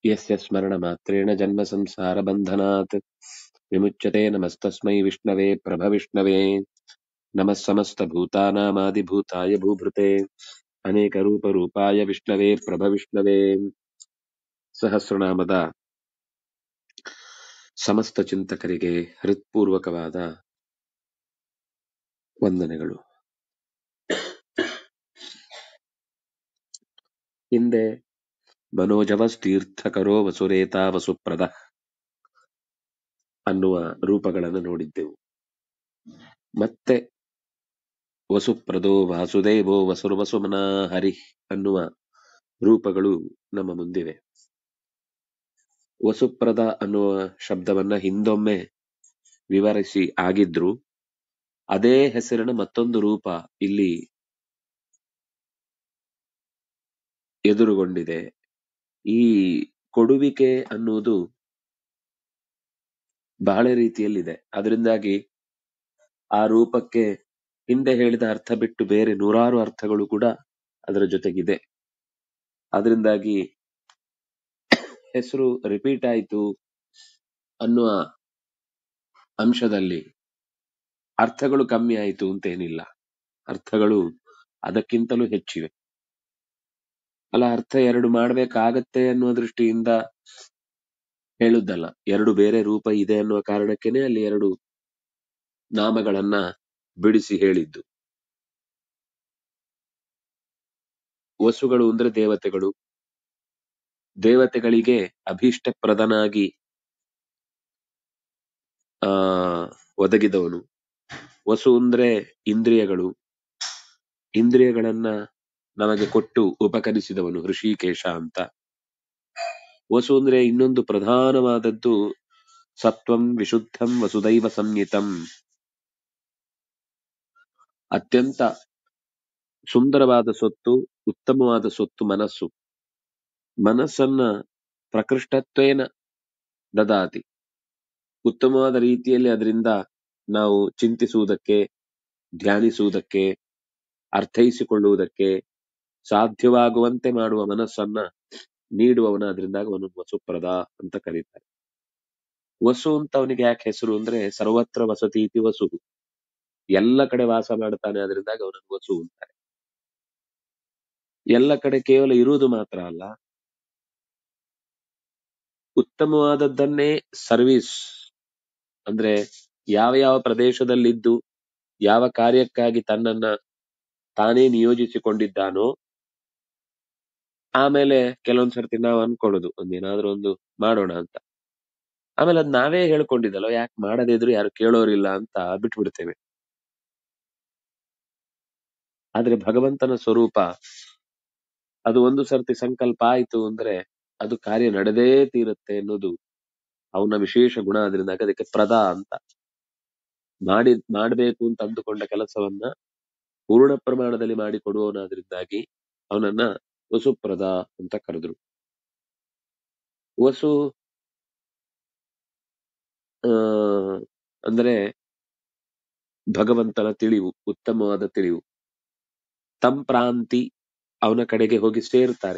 यस्य स्मरणमात्रेण जन्मसंसारबन्धनात् विमुच्यते नमस्तस्मै विष्णवे प्रभविष्णवे नमः समस्तभूतानामादिभूताय भूभृते अनेकरूपरूपाय विष्णवे प्रभविष्णवे ಸಹಸ್ರನಾಮದ ಸಮಸ್ತ ಚಿಂತಕರಿಗೆ ಹೃತ್ಪೂರ್ವಕವಾದ ವಂದನೆಗಳು ಹಿಂದೆ ಮನೋಜವಸ್ತೀರ್ಥಕರೋ ವಸುರೇತ ವಸುಪ್ರದ ಅನ್ನುವ ರೂಪಗಳನ್ನು ನೋಡಿದ್ದೆವು ಮತ್ತೆ ವಸುಪ್ರದೋ ವಾಸುದೇವೋ ವಸುರ್ವಸುಮನ ಹರಿ ಅನ್ನುವ ರೂಪಗಳು ನಮ್ಮ ಮುಂದಿವೆ ವಸುಪ್ರದ ಅನ್ನುವ ಶಬ್ದವನ್ನ ಹಿಂದೊಮ್ಮೆ ವಿವರಿಸಿ ಆಗಿದ್ರು ಅದೇ ಹೆಸರಿನ ಮತ್ತೊಂದು ರೂಪ ಇಲ್ಲಿ ಎದುರುಗೊಂಡಿದೆ ಈ ಕೊಡುವಿಕೆ ಅನ್ನುವುದು ಬಹಳ ರೀತಿಯಲ್ಲಿದೆ ಅದರಿಂದಾಗಿ ಆ ರೂಪಕ್ಕೆ ಹಿಂದೆ ಹೇಳಿದ ಅರ್ಥ ಬಿಟ್ಟು ಬೇರೆ ನೂರಾರು ಅರ್ಥಗಳು ಕೂಡ ಅದರ ಜೊತೆಗಿದೆ ಅದರಿಂದಾಗಿ ಹೆಸರು ರಿಪೀಟ್ ಆಯಿತು ಅನ್ನುವ ಅಂಶದಲ್ಲಿ ಅರ್ಥಗಳು ಕಮ್ಮಿ ಆಯಿತು ಅಂತೇನಿಲ್ಲ ಅರ್ಥಗಳು ಅದಕ್ಕಿಂತಲೂ ಹೆಚ್ಚಿವೆ ಅಲ್ಲ ಅರ್ಥ ಎರಡು ಮಾಡ್ಬೇಕಾಗತ್ತೆ ಅನ್ನುವ ದೃಷ್ಟಿಯಿಂದ ಹೇಳುದಲ್ಲ ಎರಡು ಬೇರೆ ರೂಪ ಇದೆ ಅನ್ನುವ ಕಾರಣಕ್ಕೇನೆ ಅಲ್ಲಿ ಎರಡು ನಾಮಗಳನ್ನ ಬಿಡಿಸಿ ಹೇಳಿದ್ದು ವಸುಗಳು ಅಂದ್ರೆ ದೇವತೆಗಳು ದೇವತೆಗಳಿಗೆ ಅಭೀಷ್ಟಪ್ರದನಾಗಿ ಆ ಒದಗಿದವನು ವಸು ಅಂದ್ರೆ ಇಂದ್ರಿಯಗಳು ಇಂದ್ರಿಯಗಳನ್ನ ನಮಗೆ ಕೊಟ್ಟು ಉಪಕರಿಸಿದವನು ಋಷಿಕೇಶ ಅಂತ ವಸು ಅಂದ್ರೆ ಇನ್ನೊಂದು ಪ್ರಧಾನವಾದದ್ದು ಸತ್ವಂ ವಿಶುದ್ಧಂ ವಸುದೈವ ಸಂಹಿತಂ ಅತ್ಯಂತ ಸುಂದರವಾದ ಸೊತ್ತು ಉತ್ತಮವಾದ ಸೊತ್ತು ಮನಸ್ಸು ಮನಸ್ಸನ್ನ ಪ್ರಕೃಷ್ಟತ್ವೇನ ದದಾತಿ ಉತ್ತಮವಾದ ರೀತಿಯಲ್ಲಿ ಅದರಿಂದ ನಾವು ಚಿಂತಿಸುವುದಕ್ಕೆ ಧ್ಯಾನಿಸುವುದಕ್ಕೆ ಅರ್ಥೈಸಿಕೊಳ್ಳುವುದಕ್ಕೆ ಸಾಧ್ಯವಾಗುವಂತೆ ಮಾಡುವ ಮನಸ್ಸನ್ನ ನೀಡುವವನ ಅದರಿಂದಾಗ ಅವನು ವಸುಪ್ರದ ಅಂತ ಕರೀತಾರೆ ವಸು ಅಂತ ಅವನಿಗೆ ಯಾಕೆ ಹೆಸರು ಅಂದ್ರೆ ಸರ್ವತ್ರ ವಸತಿ ಇತಿ ವಸು ಎಲ್ಲ ಕಡೆ ವಾಸ ಮಾಡ್ತಾನೆ ಅದರಿಂದಾಗ ಅವನನ್ನು ವಸು ಅಂತಾರೆ ಎಲ್ಲ ಕಡೆ ಕೇವಲ ಇರುವುದು ಮಾತ್ರ ಅಲ್ಲ ಉತ್ತಮವಾದದ್ದನ್ನೇ ಸರ್ವಿಸ್ ಅಂದ್ರೆ ಯಾವ ಯಾವ ಪ್ರದೇಶದಲ್ಲಿದ್ದು ಯಾವ ಕಾರ್ಯಕ್ಕಾಗಿ ತನ್ನನ್ನ ತಾನೇ ನಿಯೋಜಿಸಿಕೊಂಡಿದ್ದಾನೋ ಆಮೇಲೆ ಕೆಲವೊಂದ್ ಸರ್ತಿ ನಾವು ಅನ್ಕೊಳ್ಳೋದು ಒಂದೇನಾದ್ರೂ ಒಂದು ಮಾಡೋಣ ಅಂತ ಆಮೇಲೆ ಅದ್ ನಾವೇ ಹೇಳ್ಕೊಂಡಿದ್ದಲ್ಲ ಯಾಕೆ ಮಾಡದೇ ಇದ್ರು ಯಾರು ಕೇಳೋರಿಲ್ಲ ಅಂತ ಬಿಟ್ಬಿಡ್ತೇವೆ ಆದ್ರೆ ಭಗವಂತನ ಸ್ವರೂಪ ಅದು ಒಂದು ಸರ್ತಿ ಸಂಕಲ್ಪ ಆಯ್ತು ಅಂದ್ರೆ ಅದು ಕಾರ್ಯ ನಡೆದೇ ತೀರುತ್ತೆ ಅನ್ನೋದು ಅವನ ವಿಶೇಷ ಗುಣ ಅದರಿಂದ ಅದಕ್ಕೆ ಪ್ರದ ಅಂತ ಮಾಡಿ ಮಾಡ್ಬೇಕು ಅಂತ ಅಂದುಕೊಂಡ ಕೆಲಸವನ್ನ ಪೂರ್ಣ ಪ್ರಮಾಣದಲ್ಲಿ ಮಾಡಿಕೊಡುವವನಾದ್ರಿಂದಾಗಿ ಅವನನ್ನ ವಸುಪ್ರದ ಅಂತ ಕರೆದ್ರು ವಸು ಆ ಅಂದ್ರೆ ಭಗವಂತನ ತಿಳಿವು ಉತ್ತಮವಾದ ತಿಳಿವು ತಂಪ್ರಾಂತಿ ಅವನ ಕಡೆಗೆ ಹೋಗಿ ಸೇರ್ತಾರೆ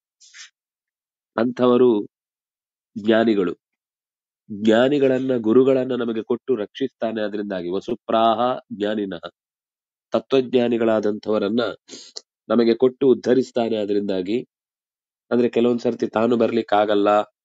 ಅಂಥವರು ಜ್ಞಾನಿಗಳು ಜ್ಞಾನಿಗಳನ್ನ ಗುರುಗಳನ್ನ ನಮಗೆ ಕೊಟ್ಟು ರಕ್ಷಿಸ್ತಾನೆ ಅದರಿಂದಾಗಿ ವಸುಪ್ರಾಹ ಜ್ಞಾನಿನಃ ತತ್ವಜ್ಞಾನಿಗಳಾದಂಥವರನ್ನ ನಮಗೆ ಕೊಟ್ಟು ಉದ್ಧರಿಸ್ತಾನೆ ಅದರಿಂದಾಗಿ ಅಂದ್ರೆ ಕೆಲವೊಂದ್ ಸರ್ತಿ ತಾನು ಬರ್ಲಿಕ್ಕಾಗಲ್ಲ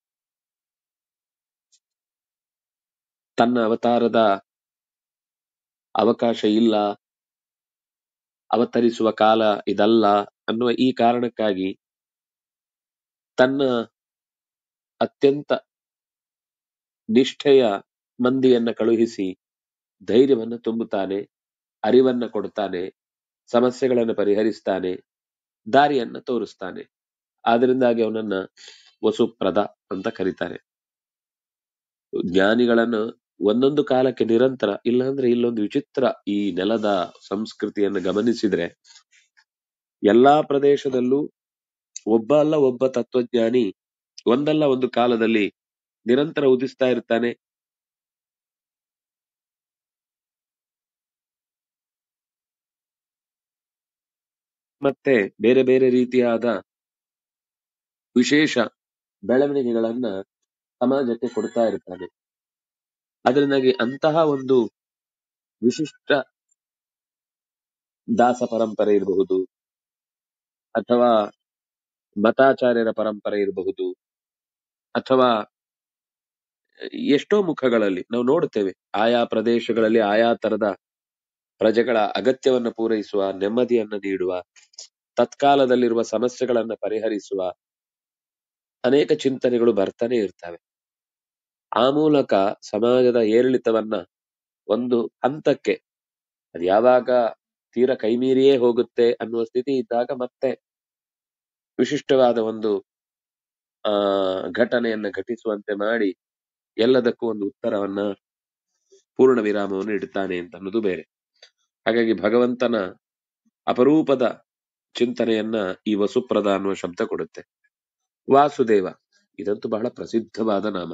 ತನ್ನ ಅವತಾರದ ಅವಕಾಶ ಇಲ್ಲ ಅವತರಿಸುವ ಕಾಲ ಇದಲ್ಲ ಅನ್ನುವ ಈ ಕಾರಣಕ್ಕಾಗಿ ತನ್ನ ಅತ್ಯಂತ ನಿಷ್ಠೆಯ ಮಂದಿಯನ್ನ ಕಳುಹಿಸಿ ಧೈರ್ಯವನ್ನ ತುಂಬುತ್ತಾನೆ ಅರಿವನ್ನ ಕೊಡ್ತಾನೆ ಸಮಸ್ಯೆಗಳನ್ನು ಪರಿಹರಿಸ್ತಾನೆ ದಾರಿಯನ್ನ ತೋರಿಸ್ತಾನೆ ಆದ್ರಿಂದಾಗಿ ಅವನನ್ನ ವಸುಪ್ರದ ಅಂತ ಕರೀತಾರೆ ಜ್ಞಾನಿಗಳನ್ನು ಒಂದೊಂದು ಕಾಲಕ್ಕೆ ನಿರಂತರ ಇಲ್ಲಾಂದ್ರೆ ಇಲ್ಲೊಂದು ವಿಚಿತ್ರ ಈ ನೆಲದ ಸಂಸ್ಕೃತಿಯನ್ನು ಗಮನಿಸಿದ್ರೆ ಎಲ್ಲಾ ಪ್ರದೇಶದಲ್ಲೂ ಒಬ್ಬ ಅಲ್ಲ ಒಬ್ಬ ತತ್ವಜ್ಞಾನಿ ಒಂದಲ್ಲ ಒಂದು ಕಾಲದಲ್ಲಿ ನಿರಂತರ ಉದಿಸ್ತಾ ಇರ್ತಾನೆ ಮತ್ತೆ ಬೇರೆ ಬೇರೆ ರೀತಿಯಾದ ವಿಶೇಷ ಬೆಳವಣಿಗೆಗಳನ್ನ ಸಮಾಜಕ್ಕೆ ಕೊಡ್ತಾ ಇರ್ತಾನೆ ಅದರಿಂದಾಗಿ ಅಂತಹ ಒಂದು ವಿಶಿಷ್ಟ ದಾಸ ಪರಂಪರೆ ಇರಬಹುದು ಅಥವಾ ಮತಾಚಾರ್ಯರ ಪರಂಪರೆ ಇರಬಹುದು ಅಥವಾ ಎಷ್ಟೋ ಮುಖಗಳಲ್ಲಿ ನಾವು ನೋಡುತ್ತೇವೆ ಆಯಾ ಪ್ರದೇಶಗಳಲ್ಲಿ ಆಯಾ ತರದ ಪ್ರಜೆಗಳ ಅಗತ್ಯವನ್ನ ಪೂರೈಸುವ ನೆಮ್ಮದಿಯನ್ನ ನೀಡುವ ತತ್ಕಾಲದಲ್ಲಿರುವ ಸಮಸ್ಯೆಗಳನ್ನ ಪರಿಹರಿಸುವ ಅನೇಕ ಚಿಂತನೆಗಳು ಬರ್ತಾನೆ ಇರ್ತವೆ ಆ ಮೂಲಕ ಸಮಾಜದ ಏರಿಳಿತವನ್ನ ಒಂದು ಹಂತಕ್ಕೆ ಅದು ಯಾವಾಗ ತೀರ ಕೈಮೀರಿಯೇ ಹೋಗುತ್ತೆ ಅನ್ನುವ ಸ್ಥಿತಿ ಇದ್ದಾಗ ಮತ್ತೆ ವಿಶಿಷ್ಟವಾದ ಒಂದು ಆ ಘಟನೆಯನ್ನ ಘಟಿಸುವಂತೆ ಮಾಡಿ ಎಲ್ಲದಕ್ಕೂ ಒಂದು ಉತ್ತರವನ್ನ ಪೂರ್ಣ ವಿರಾಮವನ್ನು ಇಡ್ತಾನೆ ಅಂತ ಅನ್ನೋದು ಬೇರೆ ಹಾಗಾಗಿ ಭಗವಂತನ ಅಪರೂಪದ ಚಿಂತನೆಯನ್ನ ಈ ವಸುಪ್ರದ ಅನ್ನುವ ಶಬ್ದ ಕೊಡುತ್ತೆ ವಾಸುದೇವ ಇದಂತೂ ಬಹಳ ಪ್ರಸಿದ್ಧವಾದ ನಾಮ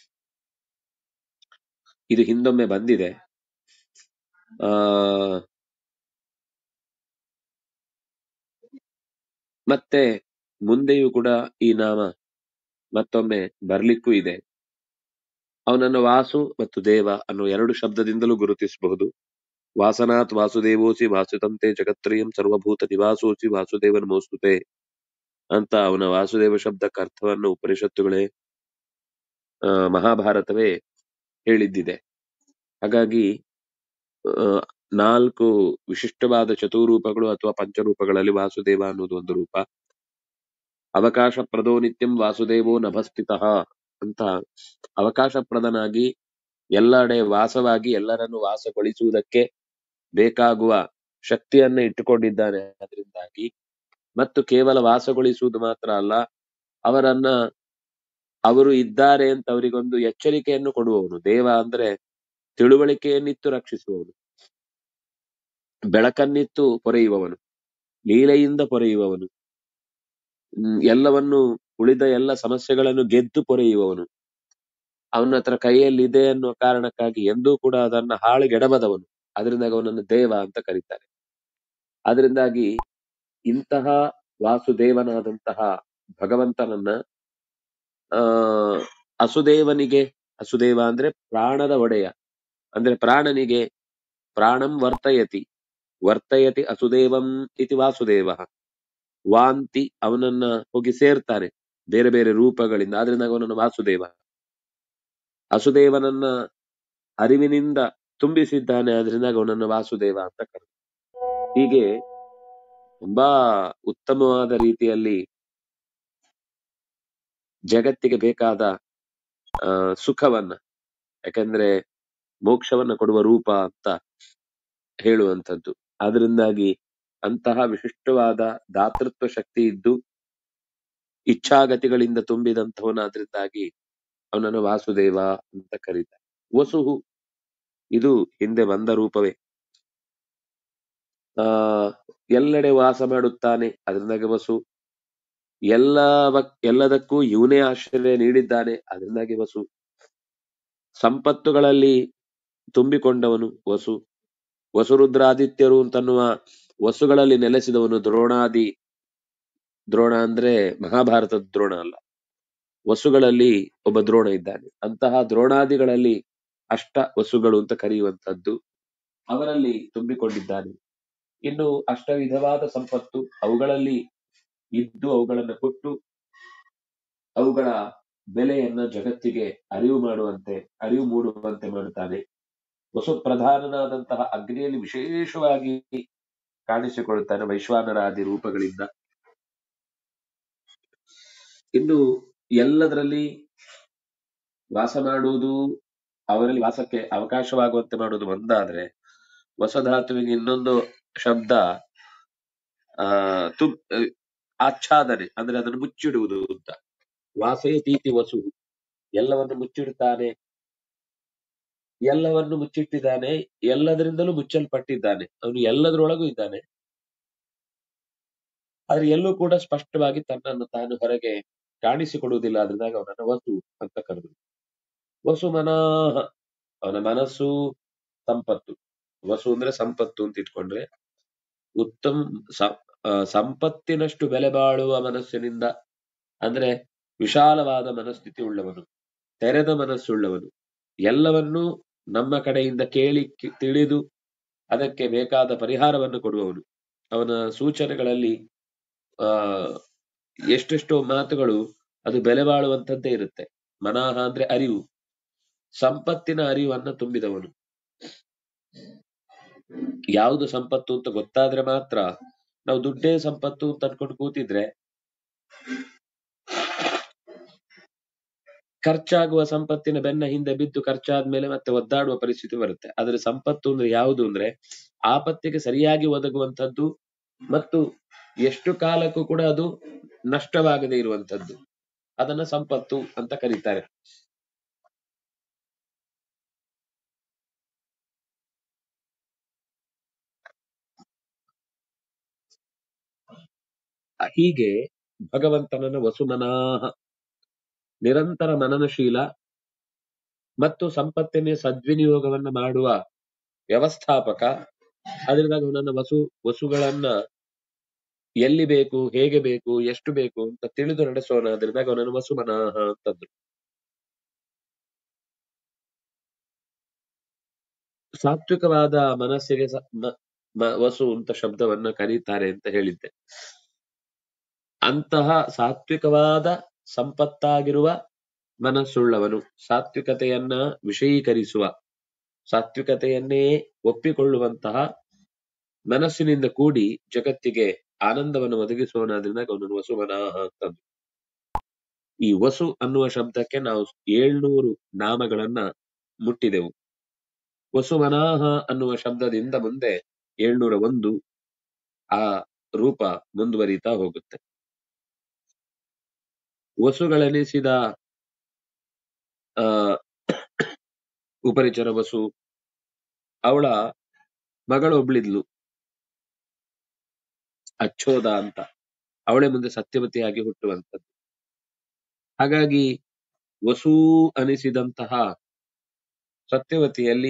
ಇದು ಹಿಂದೊಮ್ಮೆ ಬಂದಿದೆ ಆ ಮತ್ತೆ ಮುಂದೆಯೂ ಕೂಡ ಈ ನಾಮ ಮತ್ತೊಮ್ಮೆ ಬರ್ಲಿಕ್ಕೂ ಇದೆ ಅವನನ್ನು ವಾಸು ಮತ್ತು ದೇವ ಅನ್ನೋ ಎರಡು ಶಬ್ದದಿಂದಲೂ ಗುರುತಿಸಬಹುದು ವಾಸನಾತ್ ವಾಸುದೇವೋಸಿ ವಾಸುತಂತೆ ಜಗತ್ರಯಂ ಸರ್ವಭೂತ ನಿವಾಸೋಸಿ ವಾಸುದೇವನ ಮೋಸ್ತುತೆ ಅಂತ ಅವನ ವಾಸುದೇವ ಶಬ್ದಕ್ಕೆ ಅರ್ಥವನ್ನು ಉಪನಿಷತ್ತುಗಳೇ ಆ, ಮಹಾಭಾರತವೇ ಹೇಳಿದ್ದಿದೆ ಹಾಗಾಗಿ ಆ, ನಾಲ್ಕು ವಿಶಿಷ್ಟವಾದ ಚತುರೂಪಗಳು ಅಥವಾ ಪಂಚರೂಪಗಳಲ್ಲಿ ವಾಸುದೇವ ಅನ್ನೋದು ಒಂದು ರೂಪ ಅವಕಾಶ ಪ್ರದೋ ನಿತ್ಯಂ ವಾಸುದೇವೋ ನಭಸ್ಥಿತಃ ಅಂತ ಅವಕಾಶಪ್ರದನಾಗಿ ಎಲ್ಲೆಡೆ ವಾಸವಾಗಿ ಎಲ್ಲರನ್ನು ವಾಸಗೊಳಿಸುವುದಕ್ಕೆ ಬೇಕಾಗುವ ಶಕ್ತಿಯನ್ನ ಇಟ್ಟುಕೊಂಡಿದ್ದಾನೆ ಅದರಿಂದಾಗಿ ಮತ್ತು ಕೇವಲ ವಾಸಗೊಳಿಸುವುದು ಮಾತ್ರ ಅಲ್ಲ ಅವರನ್ನ ಅವರು ಇದ್ದಾರೆ ಅಂತ ಅವರಿಗೊಂದು ಎಚ್ಚರಿಕೆಯನ್ನು ಕೊಡುವವನು ದೇವ ಅಂದ್ರೆ ತಿಳುವಳಿಕೆಯನ್ನಿತ್ತು ರಕ್ಷಿಸುವವನು ಬೆಳಕನ್ನಿತ್ತು ಪೊರೆಯುವವನು ಲೀಲೆಯಿಂದ ಪೊರೆಯುವವನು ಹ್ಮ್, ಎಲ್ಲವನ್ನು ಉಳಿದ ಎಲ್ಲ ಸಮಸ್ಯೆಗಳನ್ನು ಗೆದ್ದು ಪೊರೆಯುವವನು ಅವನ ಹತ್ರ ಕೈಯಲ್ಲಿ ಇದೆ ಅನ್ನುವ ಕಾರಣಕ್ಕಾಗಿ ಎಂದೂ ಕೂಡ ಅದನ್ನ ಹಾಳುಗೆಡಬದವನು ಅದರಿಂದಾಗಿ ಅವನನ್ನು ದೇವ ಅಂತ ಕರೀತಾರೆ ಅದರಿಂದಾಗಿ ಇಂತಹ ವಾಸುದೇವನಾದಂತಹ ಭಗವಂತನನ್ನ ಆ ಅಸುದೇವನಿಗೆ ಅಸುದೇವ ಅಂದ್ರೆ ಪ್ರಾಣದ ಒಡೆಯ ಅಂದ್ರೆ ಪ್ರಾಣನಿಗೆ ಪ್ರಾಣಂ ವರ್ತಯತಿ ವರ್ತಯತಿ ಅಸುದೇವಂ ಇತಿ ವಾಸುದೇವ ವಾಂತಿ ಅವನನ್ನ ಹೋಗಿ ಸೇರ್ತಾನೆ ಬೇರೆ ಬೇರೆ ರೂಪಗಳಿಂದ ಆದ್ರಿಂದ ಅವನನ್ನು ವಾಸುದೇವ ಅಸುದೇವನನ್ನ ಅರಿವಿನಿಂದ ತುಂಬಿಸಿದ್ದಾನೆ ಆದ್ರಿಂದ ಅವನನ್ನು ವಾಸುದೇವ ಅಂತ ಕರೆದ ಹೀಗೆ ತುಂಬಾ ಉತ್ತಮವಾದ ರೀತಿಯಲ್ಲಿ ಜಗತ್ತಿಗೆ ಬೇಕಾದ ಆ ಸುಖವನ್ನ ಯಾಕಂದ್ರೆ ಮೋಕ್ಷವನ್ನ ಕೊಡುವ ರೂಪ ಅಂತ ಹೇಳುವಂಥದ್ದು ಆದ್ರಿಂದಾಗಿ ಅಂತಹ ವಿಶಿಷ್ಟವಾದ ದಾತೃತ್ವ ಶಕ್ತಿ ಇದ್ದು ಇಚ್ಛಾಗತಿಗಳಿಂದ ತುಂಬಿದಂಥವನಾದ್ರಿಂದಾಗಿ ಅವನನ್ನು ವಾಸುದೇವ ಅಂತ ಕರೀತಾರೆ ವಸುಹು ಇದು ಹಿಂದೆ ಬಂದ ರೂಪವೇ ಆ ಎಲ್ಲೆಡೆ ವಾಸ ಮಾಡುತ್ತಾನೆ ಅದರಿಂದಾಗಿ ವಸು ಎಲ್ಲ ಎಲ್ಲದಕ್ಕೂ ಇವನೇ ಆಶ್ರಯ ನೀಡಿದ್ದಾನೆ ಅದರಿಂದಾಗಿ ವಸು ಸಂಪತ್ತುಗಳಲ್ಲಿ ತುಂಬಿಕೊಂಡವನು ವಸು ವಸುರುದ್ರಾದಿತ್ಯರು ಅಂತನ್ನುವ ವಸುಗಳಲ್ಲಿ ನೆಲೆಸಿದವನು ದ್ರೋಣಾದಿ ದ್ರೋಣ ಅಂದ್ರೆ ಮಹಾಭಾರತದ ದ್ರೋಣ ಅಲ್ಲ ವಸುಗಳಲ್ಲಿ ಒಬ್ಬ ದ್ರೋಣ ಇದ್ದಾನೆ ಅಂತಹ ದ್ರೋಣಾದಿಗಳಲ್ಲಿ ಅಷ್ಟ ವಸುಗಳು ಅಂತ ಕರೆಯುವಂತದ್ದು ಅವರಲ್ಲಿ ತುಂಬಿಕೊಂಡಿದ್ದಾನೆ ಇನ್ನು ಅಷ್ಟ ವಿಧವಾದ ಸಂಪತ್ತು ಅವುಗಳಲ್ಲಿ ಇದ್ದು ಅವುಗಳನ್ನು ಕೊಟ್ಟು ಅವುಗಳ ಬೆಲೆಯನ್ನ ಜಗತ್ತಿಗೆ ಅರಿವು ಮಾಡುವಂತೆ ಅರಿವು ಮೂಡುವಂತೆ ಮಾಡುತ್ತಾನೆ ವಸು ಪ್ರಧಾನನಾದಂತಹ ಅಗ್ನಿಯಲ್ಲಿ ವಿಶೇಷವಾಗಿ ಕಾಣಿಸಿಕೊಳ್ಳುತ್ತಾನೆ ವೈಶ್ವಾನರಾದಿ ರೂಪಗಳಿಂದ ಇನ್ನು ಎಲ್ಲದರಲ್ಲಿ ವಾಸ ಮಾಡುವುದು ಅವರಲ್ಲಿ ವಾಸಕ್ಕೆ ಅವಕಾಶವಾಗುವಂತೆ ಮಾಡುವುದು ಒಂದಾದ್ರೆ ವಸಧಾತುವಿಗೆ ಇನ್ನೊಂದು ಶಬ್ದ ಆ ತು ಆಚ್ಛಾದನೆ ಅಂದ್ರೆ ಅದನ್ನು ಮುಚ್ಚಿಡುವುದು ಅಂತ ವಾಸೇ ತೀತಿ ವಸು ಎಲ್ಲವನ್ನು ಮುಚ್ಚಿಡುತ್ತಾನೆ ಎಲ್ಲವನ್ನು ಮುಚ್ಚಿಟ್ಟಿದ್ದಾನೆ ಎಲ್ಲದರಿಂದಲೂ ಮುಚ್ಚಲ್ಪಟ್ಟಿದ್ದಾನೆ ಅವನು ಎಲ್ಲದರೊಳಗೂ ಇದ್ದಾನೆ ಆದ್ರೆ ಎಲ್ಲೂ ಕೂಡ ಸ್ಪಷ್ಟವಾಗಿ ತನ್ನನ್ನು ತಾನು ಹೊರಗೆ ಕಾಣಿಸಿಕೊಡುವುದಿಲ್ಲ ಅದರಿಂದಾಗ ಅವನನ್ನು ವಸು ಅಂತ ಕರೆದು ವಸು ಮನಾಹ ಅವನ ಮನಸ್ಸು ಸಂಪತ್ತು ವಸು ಅಂದ್ರೆ ಸಂಪತ್ತು ಅಂತ ಇಟ್ಕೊಂಡ್ರೆ ಉತ್ತಮ ಸ- ಆ, ಸಂಪತ್ತಿನಷ್ಟು ಬೆಲೆ ಬಾಳುವ ಮನಸ್ಸಿನಿಂದ ಅಂದ್ರೆ ವಿಶಾಲವಾದ ಮನಸ್ಥಿತಿ ಉಳ್ಳವನು ತೆರೆದ ಮನಸ್ಸುಳ್ಳವನು ಎಲ್ಲವನ್ನೂ ನಮ್ಮ ಕಡೆಯಿಂದ ಕೇಳಿ ಕಿ- ತಿಳಿದು ಅದಕ್ಕೆ ಬೇಕಾದ ಪರಿಹಾರವನ್ನು ಕೊಡುವವನು ಅವನ ಸೂಚನೆಗಳಲ್ಲಿ ಆ ಎಷ್ಟೆಷ್ಟೋ ಮಾತುಗಳು ಅದು ಬೆಲೆ ಬಾಳುವಂತದ್ದೇ ಇರುತ್ತೆ ಮನಾಹ ಅಂದ್ರೆ ಅರಿವು ಸಂಪತ್ತಿನ ಅರಿವನ್ನ ತುಂಬಿದವನು ಯಾವುದು ಸಂಪತ್ತು ಅಂತ ಗೊತ್ತಾದ್ರೆ ಮಾತ್ರ ನಾವು ದುಡ್ಡೇ ಸಂಪತ್ತು ಅಂತ ಅನ್ಕೊಂಡು ಕೂತಿದ್ರೆ ಖರ್ಚಾಗುವ ಸಂಪತ್ತಿನ ಬೆನ್ನ ಹಿಂದೆ ಬಿದ್ದು ಖರ್ಚಾದ್ಮೇಲೆ ಮತ್ತೆ ಒದ್ದಾಡುವ ಪರಿಸ್ಥಿತಿ ಬರುತ್ತೆ ಆದ್ರೆ ಸಂಪತ್ತು ಅಂದ್ರೆ ಯಾವುದು ಅಂದ್ರೆ ಆಪತ್ತಿಗೆ ಸರಿಯಾಗಿ ಒದಗುವಂತದ್ದು ಮತ್ತು ಎಷ್ಟು ಕಾಲಕ್ಕೂ ಕೂಡ ಅದು ನಷ್ಟವಾಗದೇ ಇರುವಂತದ್ದು ಅದನ್ನ ಸಂಪತ್ತು ಅಂತ ಕರೀತಾರೆ ಹೀಗೆ ಭಗವಂತನನ್ನ ವಸುಮನಾಹ ನಿರಂತರ ಮನನಶೀಲ ಮತ್ತು ಸಂಪತ್ತಿನ ಸದ್ವಿನಿಯೋಗವನ್ನ ಮಾಡುವ ವ್ಯವಸ್ಥಾಪಕ ಅದರಿಂದ ಅವನನ್ನ ವಸು ವಸುಗಳನ್ನ ಎಲ್ಲಿ ಬೇಕು ಹೇಗೆ ಬೇಕು ಎಷ್ಟು ಬೇಕು ಅಂತ ತಿಳಿದು ನಡೆಸೋಣ ಅದರಿಂದ ಅವನನ್ನು ವಸುಮನಾಹ ಅಂತಂದ್ರು ಸಾತ್ವಿಕವಾದ ಮನಸ್ಸಿಗೆ ಸ- ಮ- ಮ- ವಸು ಅಂತ ಶಬ್ದವನ್ನ ಕರೀತಾರೆ ಅಂತ ಹೇಳಿದ್ದೆ ಅಂತಹ ಸಾತ್ವಿಕವಾದ ಸಂಪತ್ತಾಗಿರುವ ಮನಸ್ಸುಳ್ಳವನು ಸಾತ್ವಿಕತೆಯನ್ನ ವಿಷಯೀಕರಿಸುವ ಸಾತ್ವಿಕತೆಯನ್ನೇ ಒಪ್ಪಿಕೊಳ್ಳುವಂತಹ ಮನಸ್ಸಿನಿಂದ ಕೂಡಿ ಜಗತ್ತಿಗೆ ಆನಂದವನ್ನು ಒದಗಿಸುವನಾದ್ರಿಂದ ಅವನನ್ನು ವಸುಮನಾಹ ಅಂತಂದ್ರು ಈ ವಸು ಅನ್ನುವ ಶಬ್ದಕ್ಕೆ ನಾವು ಏಳ್ನೂರು ನಾಮಗಳನ್ನ ಮುಟ್ಟಿದೆವು ವಸುಮನಾಹ ಅನ್ನುವ ಶಬ್ದದಿಂದ ಮುಂದೆ ಏಳ್ನೂರ ಒಂದು ಆ ರೂಪ ಮುಂದುವರಿತಾ ಹೋಗುತ್ತೆ ವಸುಗಳೆನಿಸಿದ ಆ ಉಪರಿಚರ ವಸು ಅವಳ ಮಗಳೊಬ್ಳಿದ್ಲು ಅಚ್ಚೋದ ಅಂತ ಅವಳೇ ಮುಂದೆ ಸತ್ಯವತಿಯಾಗಿ ಹುಟ್ಟುವಂಥದ್ದು ಹಾಗಾಗಿ ವಸು ಅನಿಸಿದಂತಹ ಸತ್ಯವತಿಯಲ್ಲಿ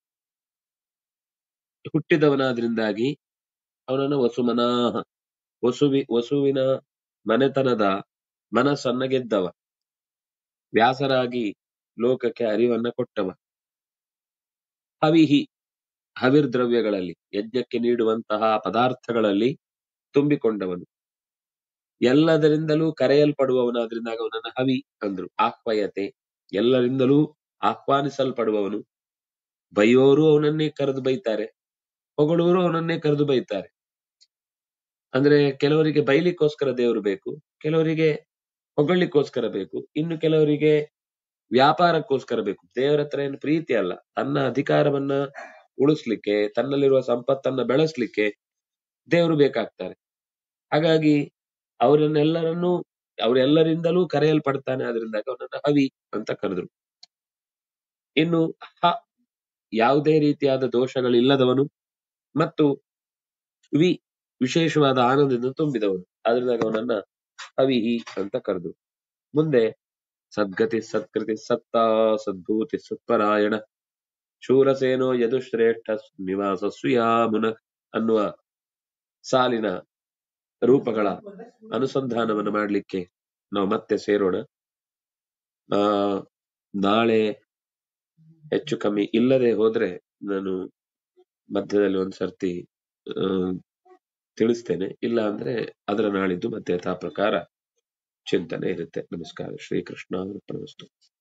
ಹುಟ್ಟಿದವನಾದ್ರಿಂದಾಗಿ ಅವನನ್ನು ವಸುಮನಾಹ ವಸುವಿ ವಸುವಿನ ಮನೆತನದ ಮನಸ್ಸನ್ನ ಗೆದ್ದವ ವ್ಯಾಸರಾಗಿ ಲೋಕಕ್ಕೆ ಅರಿವನ್ನ ಕೊಟ್ಟವ ಹವಿಹಿ ಹವಿರ್ದ್ರವ್ಯಗಳಲ್ಲಿ ಯಜ್ಞಕ್ಕೆ ನೀಡುವಂತಹ ಪದಾರ್ಥಗಳಲ್ಲಿ ತುಂಬಿಕೊಂಡವನು ಎಲ್ಲದರಿಂದಲೂ ಕರೆಯಲ್ಪಡುವವನಾದ್ರಿಂದ ಅವನನ್ನ ಹವಿ ಅಂದ್ರು ಆಹ್ವಯತೆ ಎಲ್ಲರಿಂದಲೂ ಆಹ್ವಾನಿಸಲ್ಪಡುವವನು ಬೈಯೋರು ಅವನನ್ನೇ ಕರೆದು ಬೈತಾರೆ ಹೊಗಳೋರು ಅವನನ್ನೇ ಕರೆದು ಬೈತಾರೆ ಅಂದ್ರೆ ಕೆಲವರಿಗೆ ಬೈಲಿಕ್ಕೋಸ್ಕರ ದೇವರು ಬೇಕು ಕೆಲವರಿಗೆ ಹೊಗಳಿಕ್ಕೋಸ್ಕರ ಬೇಕು ಇನ್ನು ಕೆಲವರಿಗೆ ವ್ಯಾಪಾರಕ್ಕೋಸ್ಕರ ಬೇಕು ದೇವರ ಹತ್ರ ಏನು ಪ್ರೀತಿ ಅಲ್ಲ ತನ್ನ ಅಧಿಕಾರವನ್ನ ಉಳಿಸ್ಲಿಕ್ಕೆ ತನ್ನಲ್ಲಿರುವ ಸಂಪತ್ತನ್ನ ಬೆಳೆಸ್ಲಿಕ್ಕೆ ದೇವರು ಬೇಕಾಗ್ತಾರೆ ಹಾಗಾಗಿ ಅವರನ್ನೆಲ್ಲರನ್ನೂ ಅವರೆಲ್ಲರಿಂದಲೂ ಕರೆಯಲ್ಪಡ್ತಾನೆ ಅದರಿಂದ ಅವನನ್ನ ಹವಿ ಅಂತ ಕರೆದ್ರು ಇನ್ನು ಹ ಯಾವುದೇ ರೀತಿಯಾದ ದೋಷಗಳಿಲ್ಲದವನು ಮತ್ತು ವಿ ವಿಶೇಷವಾದ ಆನಂದದಿಂದ ತುಂಬಿದವನು ಆದ್ರಿಂದ ಅವನನ್ನ ಹವಿಹಿ ಅಂತ ಕರೆದ್ರು ಮುಂದೆ ಸದ್ಗತಿ ಸತ್ಕೃತಿ ಸತ್ತ ಸದ್ಭೂತಿ ಸತ್ಪರಾಯಣ ಶೂರಸೇನೋ ಯದುಶ್ರೇಷ್ಠ ನಿವಾಸ ಸುಯಾಮುನ ಅನ್ನುವ ಸಾಲಿನ ರೂಪಗಳ ಅನುಸಂಧಾನವನ್ನು ಮಾಡಲಿಕ್ಕೆ ನಾವು ಮತ್ತೆ ಸೇರೋಣ ಆ ನಾಳೆ ಹೆಚ್ಚು ಕಮ್ಮಿ ಇಲ್ಲದೆ ಹೋದ್ರೆ ನಾನು ಮಧ್ಯದಲ್ಲಿ ಒಂದ್ ಸರ್ತಿ ಆ, ತಿಳಿಸ್ತೇನೆ ಇಲ್ಲ ಅಂದ್ರೆ ಅದರ ನಾಳಿದ್ದು ಮತ್ತೆ ಯಥಾ ಪ್ರಕಾರ ಚಿಂತನೆ ಇರುತ್ತೆ ನಮಸ್ಕಾರ ಶ್ರೀಕೃಷ್ಣ ಅರ್ಪಣಮಸ್ತು